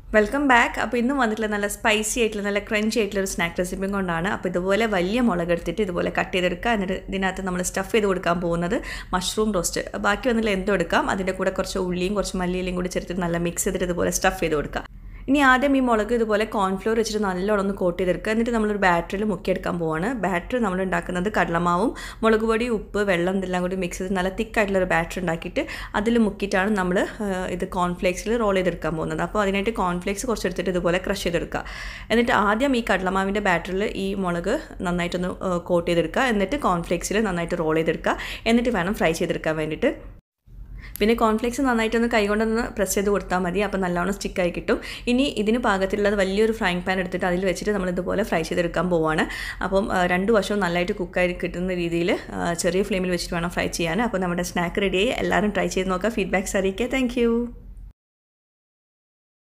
welcome back അപ്പോൾ ഇന്ന് വന്നിട്ടുള്ള നല്ല സ്പൈസി ആയിട്ടുള്ള നല്ല ക്രഞ്ചി ആയിട്ടുള്ള ഒരു സ്നാക്ക് റെസിപ്പിയും കൊണ്ടാണ് അപ്പോൾ ഇതുപോലെ വലിയ മുളക് എടുത്തിട്ട് ഇതുപോലെ കട്ട് ചെയ്തെടുക്കുക എന്നിട്ട് ഇതിനകത്ത് നമ്മൾ സ്റ്റഫ് ചെയ്ത് കൊടുക്കാൻ പോകുന്നത് മഷ്റൂം റോസ്റ്റ് ബാക്കി വന്നില്ല എന്തും എടുക്കാം അതിൻ്റെ കൂടെ കുറച്ച് ഉള്ളിയും കുറച്ച് മല്ലിയിലും കൂടി ചേർത്തിട്ട് നല്ല മിക്സ് ചെയ്തിട്ട് ഇതുപോലെ സ്റ്റഫ് ചെയ്ത് കൊടുക്കുക ഇനി ആദ്യം ഈ മുളക് ഇതുപോലെ കോൺഫ്ലോർ വെച്ചിട്ട് നല്ലോണം ഒന്ന് കോട്ട് ചെയ്തെടുക്കുക എന്നിട്ട് നമ്മളൊരു ബാറ്ററിൽ മുക്കിയെടുക്കാൻ പോവാണ് ബാറ്ററി നമ്മൾ ഉണ്ടാക്കുന്നത് കടലമാവും മുളക് പൊടി ഉപ്പ് വെള്ളം ഇതെല്ലാം കൂടി മിക്സ് ചെയ്ത് നല്ല തിക്കായിട്ടുള്ള ഒരു ബാറ്ററി ഉണ്ടാക്കിയിട്ട് അതിൽ മുക്കിയിട്ടാണ് നമ്മൾ ഇത് കോൺഫ്ലേക്സിൽ റോൾ ചെയ്തെടുക്കാൻ പോകുന്നത് അപ്പോൾ അതിനായിട്ട് കോൺഫ്ലേക്സ് കുറച്ച് എടുത്തിട്ട് ഇതുപോലെ ക്രഷ് ചെയ്തെടുക്കുക എന്നിട്ട് ആദ്യം ഈ കടലമാവിൻ്റെ ബാറ്ററിൽ ഈ മുളക് നന്നായിട്ടൊന്ന് കോട്ട് ചെയ്തെടുക്കുക എന്നിട്ട് കോൺഫ്ലേക്സിൽ നന്നായിട്ട് റോൾ ചെയ്തെടുക്കുക എന്നിട്ട് വേണം ഫ്രൈ ചെയ്തെടുക്കാൻ വേണ്ടിയിട്ട് പിന്നെ കോൺഫ്ലെക്സ് നന്നായിട്ടൊന്ന് കൈകൊണ്ടൊന്ന് പ്രസ് ചെയ്ത് കൊടുത്താൽ മതി അപ്പോൾ നല്ലോണം സ്റ്റിക്കായി കിട്ടും ഇനി ഇതിന് പാകത്തിലുള്ളത് വലിയൊരു ഫ്രൈങ് പാൻ എടുത്തിട്ട് അതിൽ വെച്ചിട്ട് നമ്മൾ ഇതുപോലെ ഫ്രൈ ചെയ്തെടുക്കാൻ പോവാണ് അപ്പം രണ്ട് വശവും നല്ലതായിട്ട് കുക്കായി കിട്ടുന്ന രീതിയിൽ ചെറിയ ഫ്ലെയിമിൽ വെച്ചിട്ട് വേണം ഫ്രൈ ചെയ്യാൻ അപ്പോൾ നമ്മുടെ സ്നാക്ക് റെഡിയായി എല്ലാവരും ട്രൈ ചെയ്ത് നോക്കുക ഫീഡ്ബാക്ക്സ് അറിയിക്കുക താങ്ക്